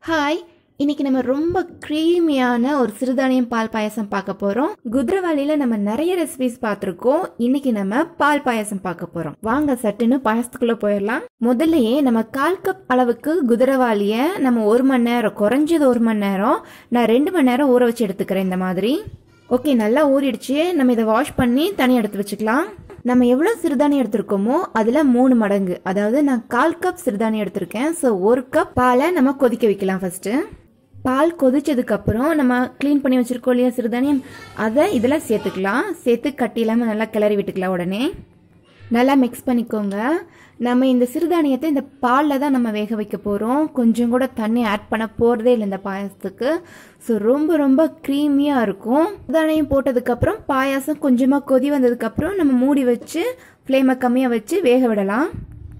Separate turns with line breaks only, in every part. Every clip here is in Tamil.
ஹாய் இன்னைக்கு நம்ம ரொம்ப க்ரீமியான ஒரு சிறுதானியம் பால் பாயாசம் பார்க்க போறோம் குதிரவாளியில நம்ம நிறைய ரெசிபிஸ் பார்த்துருக்கோம் இன்னைக்கு நம்ம பால் பாயாசம் பார்க்க போறோம் வாங்க சட்டுன்னு பாயாசத்துக்குள்ள போயிடலாம் முதல்லயே நம்ம கால் கப் அளவுக்கு குதிரவாளிய நம்ம ஒரு மணி நேரம் குறைஞ்சது ஒரு மணி நேரம் நான் ரெண்டு மணி நேரம் ஊற வச்சு எடுத்துக்கிறேன் இந்த மாதிரி ஓகே நல்லா ஊறிடுச்சு நம்ம இதை வாஷ் பண்ணி தனி எடுத்து வச்சுக்கலாம் நம்ம எவ்வளோ சிறுதானியம் எடுத்திருக்கோமோ அதில் மூணு மடங்கு அதாவது நான் கால் கப் சிறுதானியம் எடுத்திருக்கேன் ஸோ ஒரு கப் பாலை நம்ம கொதிக்க வைக்கலாம் ஃபர்ஸ்ட்டு பால் கொதிச்சதுக்கு அப்புறம் நம்ம க்ளீன் பண்ணி வச்சிருக்கோம் இல்லையா சிறுதானியம் அதை இதில் சேர்த்துக்கலாம் சேர்த்து கட்டி இல்லாமல் நல்லா கிளறி விட்டுக்கலாம் உடனே நல்லா மிக்ஸ் பண்ணிக்கோங்க நம்ம இந்த சிறுதானியத்தை இந்த பாலில் தான் நம்ம வேக வைக்க போகிறோம் கொஞ்சம் கூட தண்ணி ஆட் பண்ண போகிறதே இல்லை இந்த பாயாசத்துக்கு ஸோ ரொம்ப ரொம்ப க்ரீமியாக இருக்கும் சிறுதானியம் போட்டதுக்கப்புறம் பாயாசம் கொஞ்சமாக கொதி வந்ததுக்கப்புறம் நம்ம மூடி வச்சு ஃப்ளேமை கம்மியாக வச்சு வேக விடலாம்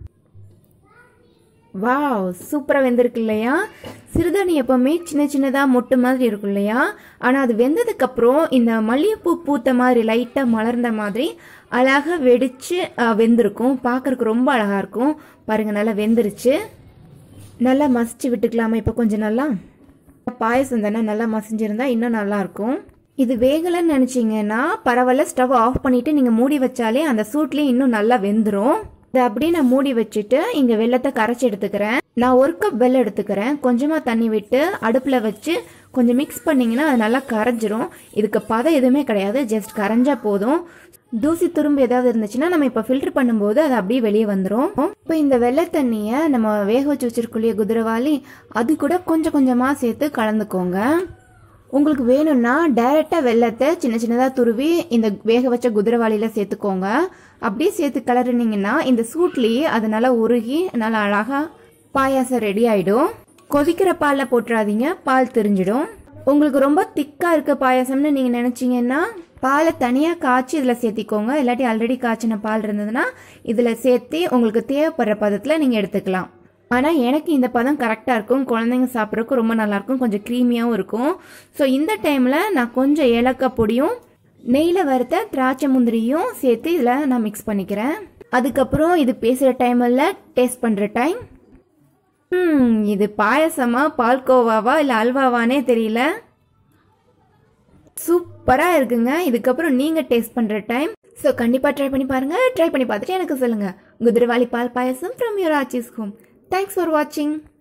வாவ் சூப்பராக வெந்திருக்கு இல்லையா சிறுதானி எப்பவுமே சின்ன சின்னதாக மொட்டு மாதிரி இருக்கும் இல்லையா ஆனால் அது வெந்ததுக்கப்புறம் இந்த மல்லிகைப்பூ பூத்த மாதிரி லைட்டாக மலர்ந்த மாதிரி அழகாக வெடிச்சு அஹ், வெந்திருக்கும் பார்க்கறதுக்கு ரொம்ப அழகாக இருக்கும் பாருங்க நல்லா வெந்துருச்சு நல்லா மசிச்சு விட்டுக்கலாமா இப்போ கொஞ்சம் நல்லா பாயசம் தானே நல்லா மசிஞ்சிருந்தா இன்னும் நல்லா இருக்கும் இது வேகலைன்னு நினச்சிங்கன்னா பரவாயில்ல ஸ்டவ் ஆஃப் பண்ணிட்டு நீங்கள் மூடி வச்சாலே அந்த சூட்லேயே இன்னும் நல்லா வெந்துடும் இதை அப்படியே நான் மூடி வச்சுட்டு இங்கே வெள்ளத்தை கரைச்சி எடுத்துக்கிறேன் நான் ஒரு கப் வெள்ளம் எடுத்துக்கிறேன் கொஞ்சமாக தண்ணி விட்டு அடுப்பில் வச்சு கொஞ்சம் மிக்ஸ் பண்ணிங்கன்னா அது நல்லா கரைஞ்சிரும் இதுக்கு பதம் எதுவுமே கிடையாது ஜஸ்ட் கரைஞ்சா போதும் தூசி துரும்பு ஏதாவது இருந்துச்சுன்னா நம்ம இப்போ ஃபில்டர் பண்ணும்போது அது அப்படியே வெளியே வந்துடும் இப்போ இந்த வெள்ளை தண்ணியை நம்ம வேக வச்சு வச்சிருக்கோம் குதிரவாளி அது கூட கொஞ்சம் கொஞ்சமாக சேர்த்து கலந்துக்கோங்க உங்களுக்கு வேணும்னா டைரெக்டாக வெள்ளத்தை சின்ன சின்னதாக துருவி இந்த வேக வச்ச குதிரவாளியில் சேர்த்துக்கோங்க அப்படியே சேர்த்து கிளறினீங்கன்னா இந்த சூட்லேயே அது நல்லா உருகி நல்லா அழகாக பாயாசம் ரெடி ஆயிடும் கொதிக்கிற பாலில் போட்டுறாதீங்க பால் தெரிஞ்சிடும் உங்களுக்கு ரொம்ப திக்காக இருக்க பாயாசம்னு நீங்கள் நினச்சிங்கன்னா பாலை தனியாக காய்ச்சி இதில் சேர்த்திக்கோங்க இல்லாட்டி ஆல்ரெடி காய்ச்சின பால் இருந்ததுன்னா இதில் சேர்த்து உங்களுக்கு தேவைப்படுற பதத்தில் நீங்கள் எடுத்துக்கலாம் ஆனால் எனக்கு இந்த பதம் கரெக்டாக இருக்கும் குழந்தைங்க சாப்பிட்றதுக்கு ரொம்ப நல்லாயிருக்கும் கொஞ்சம் க்ரீமியாகவும் இருக்கும் ஸோ இந்த டைமில் நான் கொஞ்சம் ஏலக்காய் பொடியும் நெய்யில் வறுத்த திராட்சை முந்திரியும் சேர்த்து இதில் நான் மிக்ஸ் பண்ணிக்கிறேன் அதுக்கப்புறம் இது பேசுகிற டைமில் டேஸ்ட் பண்ணுற டைம் ம் இது பாயசமா பால்கோவாவா இல்லை அல்வாவானே தெரியல சூப்பராக இருக்குங்க இதுக்கப்புறம் நீங்கள் டேஸ்ட் பண்ணுற டைம் ஸோ கண்டிப்பாக ட்ரை பண்ணி பாருங்கள் ட்ரை பண்ணி பார்த்துட்டு எனக்கு சொல்லுங்கள் குதிரவாளி பால் பாயசம் from your Aachi's home thanks for வாட்சிங்